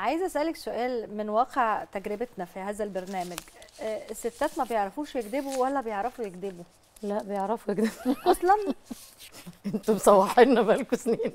عايزه اسالك سؤال من واقع تجربتنا في هذا البرنامج آه، الستات ما بيعرفوش يكذبوا ولا بيعرفوا يكذبوا لا بيعرفوا كده اصلا انتوا مسوحيننا بقالكم سنين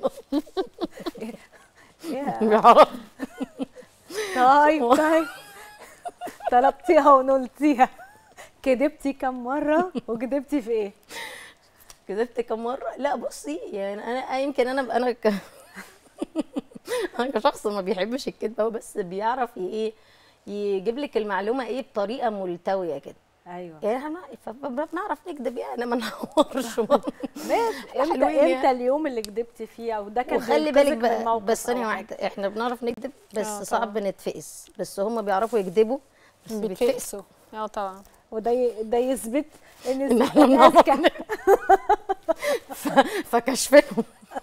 يا- بيعرفوا طيب طيب طلبتيها ونلتيها كدبتي كم مره وكدبتي في ايه كذبت كم مره لا بصي يعني انا يمكن انا انا ك... انا كشخص ما بيحبش الكذب هو بس بيعرف ي- ايه يجيب لك المعلومه ايه بطريقه ملتويه كده ايوه يعني احنا فب- بنعرف نكذب يعني ما نحورش ماشي امتى حلوين يعني. امتى اليوم اللي كدبتي فيه او ده كان وخلي بينقذك بالك من بقى موقف بس ثانيه أو واحده احنا بنعرف نكذب بس آه، صعب طبعاً. نتفقس بس هم بيعرفوا يكذبوا بس بيتفقسوا بيتفقسوا اه طبعا وده ي- ده يثبت ان إن الستات إحنا بنعرف اذكى فكشفهم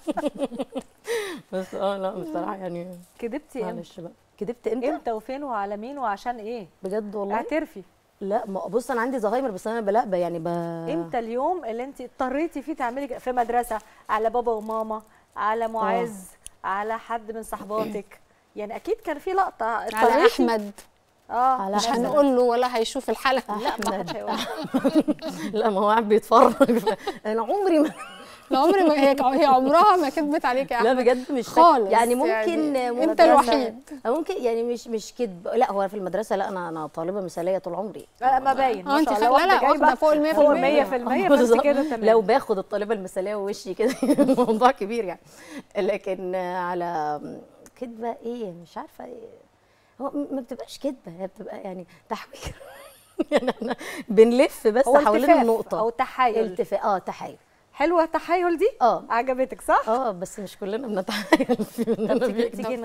بس اه لا بصراحه يعني كدبتي امتى معلش بقى كدبت امتى امتى وفين وعلى مين وعشان ايه بجد والله اعترفي لا ما بص انا عندي زهايمر بس انا بلاقبه يعني ب... امتى اليوم اللي انت اضطريتي فيه تعملي كده؟ في مدرسه على بابا وماما على معز على حد من صحباتك يعني اكيد كان في لقطه على اضطريتي احمد اه على مش أحمد. هنقول له ولا هيشوف الحلقه لا ما حدش هيقول لا ما هو قاعد بيتفرج انا عمري ما لا عمري ما هي هي عمرها ما كدبت عليك يا لا احمد بجد مش فاكرة. خالص يعني ممكن يعني ممكن انت الوحيد ممكن يعني مش مش كذب لا هو في المدرسه لا انا انا طالبه مثاليه طول عمري لا ما باين اه ما انت شاء فا- الله لا لا واحدة واخده جايبة فوق ال 100% فوق 100% فانت بالظبط. كده تمام لو باخد الطالبه المثاليه ووشي كده الموضوع كبير يعني لكن على كدبه ايه مش عارفه ايه هو م- ما بتبقاش كدبه هي بتبقى يعني تحوير يعني احنا بنلف بس هو حوالين التفاف النقطه او تحايل التفاق اه تحايل حلوه التحايل دي اه عجبتك صح اه بس مش كلنا بنتحايل في طب اننا تيجي بيكذب تيجي